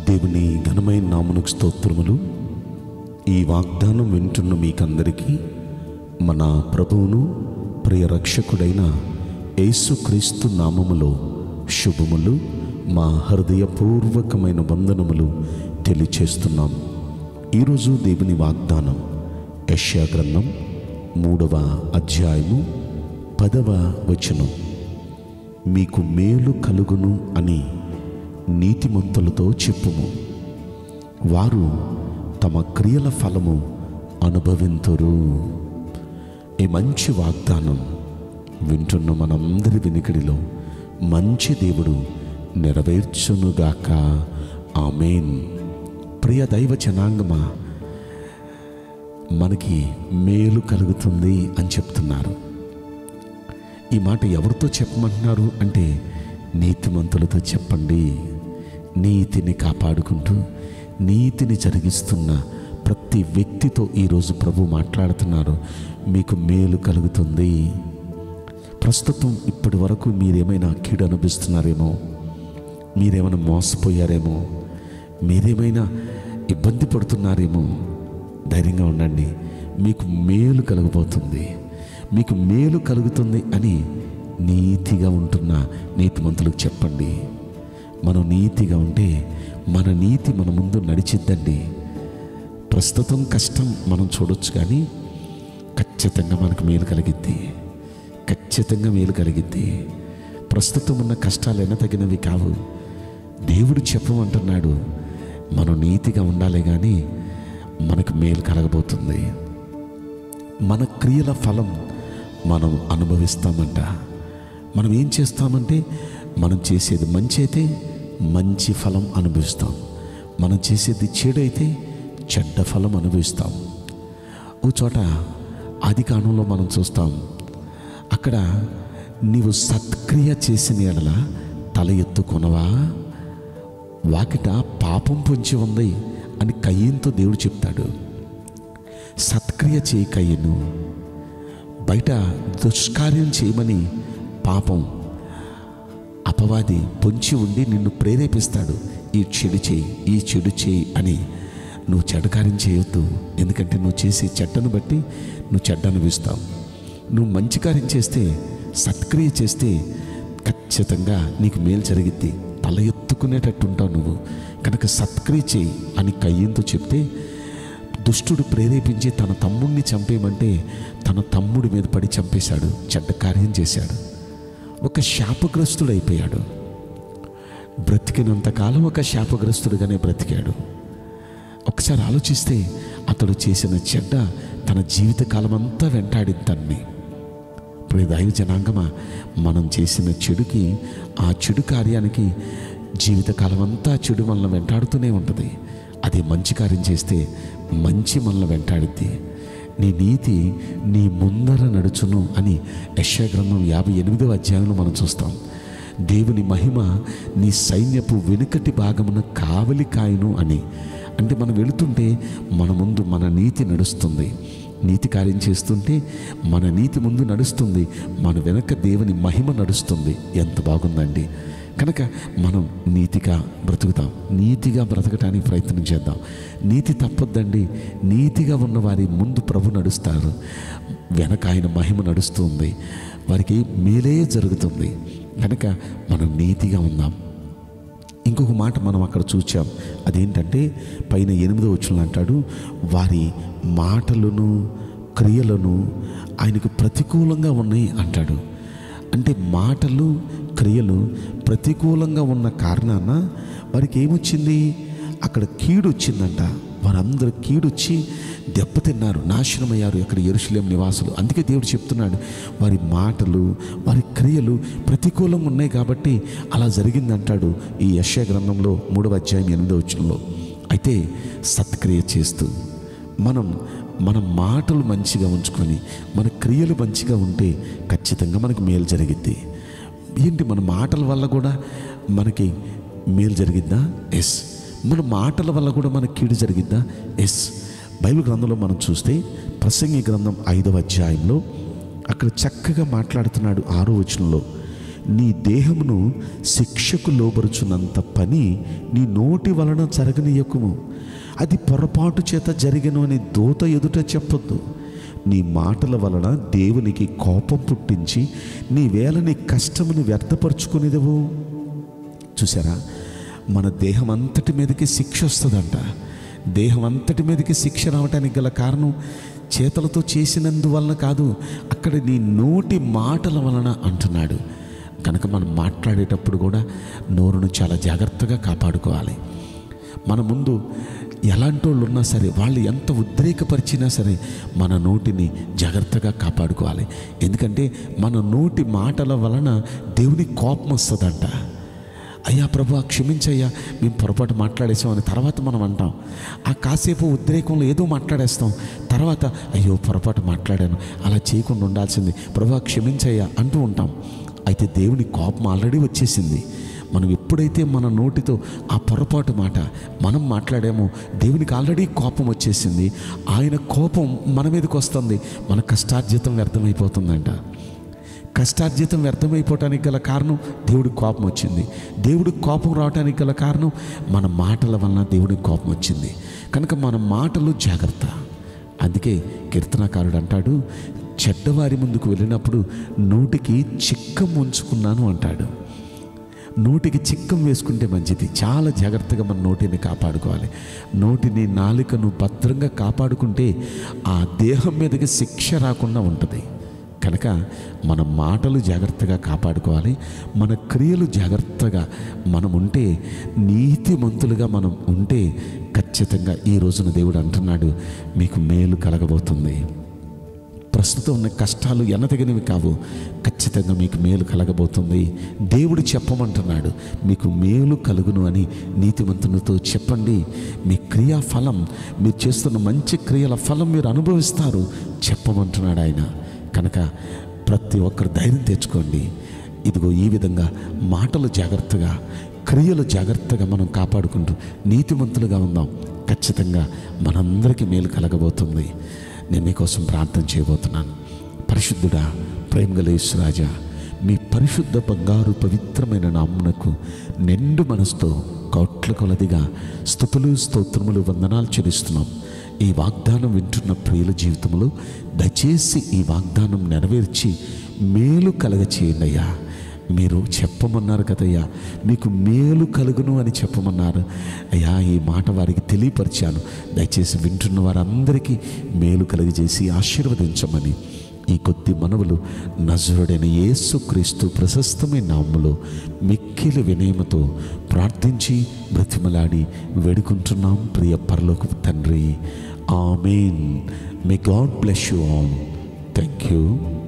దేవుని ఘనమైన నామునకు స్తోత్రములు ఈ వాగ్దానం వింటున్న మీకందరికీ మన ప్రభువును ప్రియ రక్షకుడైన యేసుక్రీస్తు నామములో శుభములు మా హృదయపూర్వకమైన వందనములు తెలియచేస్తున్నాం ఈరోజు దేవుని వాగ్దానం యెషయా గ్రంథం మూడవ అధ్యాయము పదవ వచనం మీకు మేలు కలుగును అని నీతిమంతులతో చెప్పుము వారు తమ క్రియల ఫలము అనుభవింతురు ఈ మంచి వాగ్దానం వింటున్న మనందరి వినికిడిలో మంచి దేవుడు నెరవేర్చునుగాక ఆమెన్ ప్రియ దైవ జనాంగమా మనకి మేలు కలుగుతుంది అని చెప్తున్నారు ఈ మాట ఎవరితో చెప్పమంటున్నారు అంటే నీతిమంతులతో చెప్పండి నీతిని కాపాడుకుంటూ నీతిని జరిగిస్తున్న ప్రతి వ్యక్తితో ఈరోజు ప్రభు మాట్లాడుతున్నారు మీకు మేలు కలుగుతుంది ప్రస్తుతం ఇప్పటి వరకు మీరేమైనా కీడు అనిపిస్తున్నారేమో మీరేమైనా మోసపోయారేమో మీరేమైనా ఇబ్బంది పడుతున్నారేమో ధైర్యంగా ఉండండి మీకు మేలు కలగబోతుంది మీకు మేలు కలుగుతుంది అని నీతిగా ఉంటున్న నీతిమంతులకు చెప్పండి మనం నీతిగా ఉంటే మన నీతి మన ముందు నడిచిద్దండి ప్రస్తుతం కష్టం మనం చూడొచ్చు కానీ ఖచ్చితంగా మనకు మేలు కలిగిద్ది ఖచ్చితంగా మేలు కలిగిద్ది ప్రస్తుతం ఉన్న కష్టాలు ఎనతగినవి కావు దేవుడు చెప్పమంటున్నాడు మనం నీతిగా ఉండాలి కానీ మనకు మేలు కలగబోతుంది మన క్రియల ఫలం మనం అనుభవిస్తామంట మనం ఏం చేస్తామంటే మనం చేసేది మంచి అయితే మంచి ఫలం అనుభవిస్తాం మనం చేసేది చెడు అయితే చెడ్డ ఫలం అనుభవిస్తాం ఓ చోట ఆది కాలంలో మనం చూస్తాం అక్కడ నీవు సత్క్రియ చేసిన ఎడల తల ఎత్తుకొనవా వాకిట పాపం పొంచి ఉంది అని కయ్యంతో దేవుడు చెప్తాడు సత్క్రియ చేయి కయ్యను బయట దుష్కార్యం చేయమని పాపం అపవాది పొంచి ఉండి నిన్ను ప్రేరేపిస్తాడు ఈ చెడు చేయి ఈ చెడు చేయి అని నువ్వు చెడు కార్యం చేయొద్దు ఎందుకంటే నువ్వు చేసే చెడ్డను బట్టి నువ్వు చెడ్డ అనుభవిస్తావు నువ్వు మంచి కార్యం చేస్తే సత్క్రియ చేస్తే ఖచ్చితంగా నీకు మేలు జరిగిద్ది తల ఎత్తుకునేటట్టు ఉంటావు నువ్వు కనుక సత్క్రియ చేయి అని కయ్యంతో చెప్తే దుష్టుడు ప్రేరేపించి తన తమ్ముడిని చంపేయమంటే తన తమ్ముడి మీద పడి చంపేశాడు చెడ్డ కార్యం చేశాడు ఒక శాపగ్రస్తుడైపోయాడు బ్రతికినంతకాలం ఒక శాపగ్రస్తుడిగానే బ్రతికాడు ఒకసారి ఆలోచిస్తే అతడు చేసిన చెడ్డ తన జీవితకాలం అంతా వెంటాడింది తన్ని ప్రియ దైవ జనాంగమా మనం చేసిన చెడుకి ఆ చెడు కార్యానికి జీవితకాలం అంతా చెడు మనల్ని వెంటాడుతూనే ఉంటుంది అదే మంచి కార్యం చేస్తే మంచి మనల్ని వెంటాడిద్ది నీ నీతి నీ ముందర నడుచును అని యశ్యా గ్రంథం యాభై ఎనిమిదవ అధ్యాయంలో మనం చూస్తాం దేవుని మహిమ నీ సైన్యపు వెనుకటి భాగమున కావలి కాయను అని అంటే మనం వెళుతుంటే మన ముందు మన నీతి నడుస్తుంది నీతి కార్యం చేస్తుంటే మన నీతి ముందు నడుస్తుంది మన వెనక దేవుని మహిమ నడుస్తుంది ఎంత బాగుందండి కనుక మనం నీతిగా బ్రతుకుతాం నీతిగా బ్రతకటానికి ప్రయత్నం చేద్దాం నీతి తప్పొద్దండి నీతిగా ఉన్న వారి ముందు ప్రభు నడుస్తారు వెనక ఆయన మహిమ నడుస్తుంది వారికి మేలే జరుగుతుంది కనుక మనం నీతిగా ఉందాం ఇంకొక మాట మనం అక్కడ చూచాం అదేంటంటే పైన ఎనిమిదో వచ్చిన అంటాడు వారి మాటలను క్రియలను ఆయనకు ప్రతికూలంగా ఉన్నాయి అంటాడు అంటే మాటలు క్రియలు ప్రతికూలంగా ఉన్న కారణాన వారికి ఏమొచ్చింది అక్కడ కీడు వచ్చిందంట వారందరూ కీడొచ్చి దెబ్బతిన్నారు నాశనమయ్యారు అక్కడ ఎరుశలేం నివాసులు అందుకే దేవుడు చెప్తున్నాడు వారి మాటలు వారి క్రియలు ప్రతికూలంగా ఉన్నాయి కాబట్టి అలా జరిగిందంటాడు ఈ యశ గ్రంథంలో మూడవ అధ్యాయం ఎనిమిదవ వచనంలో అయితే సత్క్రియ చేస్తూ మనం మన మాటలు మంచిగా ఉంచుకొని మన క్రియలు మంచిగా ఉంటే ఖచ్చితంగా మనకు మేలు జరిగిద్ది ఏంటి మన మాటల వల్ల కూడా మనకి మేలు జరిగిద్దా ఎస్ మన మాటల వల్ల కూడా మనకి కీడు జరిగిద్దా ఎస్ బైబిల్ గ్రంథంలో మనం చూస్తే ప్రసంగి గ్రంథం ఐదవ అధ్యాయంలో అక్కడ చక్కగా మాట్లాడుతున్నాడు ఆరో వచనంలో నీ దేహమును శిక్షకు లోబరుచున్నంత పని నీ నోటి వలన జరగనీయకుము అది పొరపాటు చేత జరిగను అని దూత ఎదుట చెప్పొద్దు నీ మాటల వలన దేవునికి కోపం పుట్టించి నీ వేళ నీ కష్టమును వ్యర్థపరుచుకునేదవు చూసారా మన దేహం అంతటి మీదకి శిక్ష వస్తుందంట దేహం అంతటి మీదకి శిక్ష రావడానికి గల కారణం చేతలతో చేసినందువలన కాదు అక్కడ నీ నోటి మాటల వలన అంటున్నాడు కనుక మనం మాట్లాడేటప్పుడు కూడా నోరును చాలా జాగ్రత్తగా కాపాడుకోవాలి మన ముందు ఎలాంటి వాళ్ళు ఉన్నా సరే వాళ్ళు ఎంత ఉద్రేకపరిచినా సరే మన నోటిని జాగ్రత్తగా కాపాడుకోవాలి ఎందుకంటే మన నోటి మాటల వలన దేవుని కోపం వస్తుందంట అయ్యా ప్రభు క్షమించయ్యా మేము పొరపాటు మాట్లాడేసామని తర్వాత మనం అంటాం ఆ కాసేపు ఉద్రేకంలో ఏదో మాట్లాడేస్తాం తర్వాత అయ్యో పొరపాటు మాట్లాడాను అలా చేయకుండా ఉండాల్సింది ప్రభు క్షమించయ్యా అంటూ ఉంటాం అయితే దేవుని కోపం ఆల్రెడీ వచ్చేసింది మనం ఎప్పుడైతే మన నోటితో ఆ పొరపాటు మాట మనం మాట్లాడామో దేవునికి ఆల్రెడీ కోపం వచ్చేసింది ఆయన కోపం మన మీదకి వస్తుంది మన కష్టార్జితం వ్యర్థమైపోతుందంట కష్టార్జితం వ్యర్థమైపోవటానికి గల కారణం దేవుడికి కోపం వచ్చింది దేవుడికి కోపం రావడానికి గల కారణం మన మాటల వలన దేవుడికి కోపం వచ్చింది కనుక మన మాటలు జాగ్రత్త అందుకే కీర్తనకారుడు అంటాడు చెడ్డవారి ముందుకు వెళ్ళినప్పుడు నోటికి చిక్కం ఉంచుకున్నాను అంటాడు నోటికి చిక్కం వేసుకుంటే మంచిది చాలా జాగ్రత్తగా మన నోటిని కాపాడుకోవాలి నోటిని నాలుకను భద్రంగా కాపాడుకుంటే ఆ దేహం మీదకి శిక్ష రాకుండా ఉంటుంది కనుక మన మాటలు జాగ్రత్తగా కాపాడుకోవాలి మన క్రియలు జాగ్రత్తగా మనం ఉంటే నీతిమంతులుగా మనం ఉంటే ఖచ్చితంగా ఈ రోజున దేవుడు అంటున్నాడు మీకు మేలు కలగబోతుంది ప్రస్తుతం ఉన్న కష్టాలు ఎనదగినవి కావు ఖచ్చితంగా మీకు మేలు కలగబోతుంది దేవుడు చెప్పమంటున్నాడు మీకు మేలు కలుగును అని నీతిమంతునితో చెప్పండి మీ క్రియా ఫలం మీరు చేస్తున్న మంచి క్రియల ఫలం మీరు అనుభవిస్తారు చెప్పమంటున్నాడు ఆయన కనుక ప్రతి ఒక్కరు ధైర్యం తెచ్చుకోండి ఇదిగో ఈ విధంగా మాటలు జాగ్రత్తగా క్రియలు జాగ్రత్తగా మనం కాపాడుకుంటూ నీతిమంతులుగా ఉందాం ఖచ్చితంగా మనందరికీ మేలు కలగబోతుంది నేను మీకోసం ప్రార్థన చేయబోతున్నాను పరిశుద్ధుడా ప్రేమగలేశ్వరాజా మీ పరిశుద్ధ బంగారు పవిత్రమైన నామునకు నిండు మనసుతో కోట్ల కొలదిగా స్థుతులు స్తోత్రములు వందనాలు చెల్లిస్తున్నాం ఈ వాగ్దానం వింటున్న ప్రియుల జీవితంలో దయచేసి ఈ వాగ్దానం నెరవేర్చి మేలు కలగ చేయండి అయ్యా మీరు చెప్పమన్నారు కదయ్యా మీకు మేలు కలుగును అని చెప్పమన్నారు అయ్యా ఈ మాట వారికి తెలియపరిచాను దయచేసి వింటున్న వారందరికీ మేలు కలుగజేసి ఆశీర్వదించమని ఈ కొద్ది మనవులు నజరుడైన యేసుక్రీస్తు ప్రశస్తమైన నామములో మిక్కిలి వినయమతో ప్రార్థించి బ్రతిమలాడి వేడుకుంటున్నాం ప్రియ పరలోక తండ్రి amen may God bless you all thank you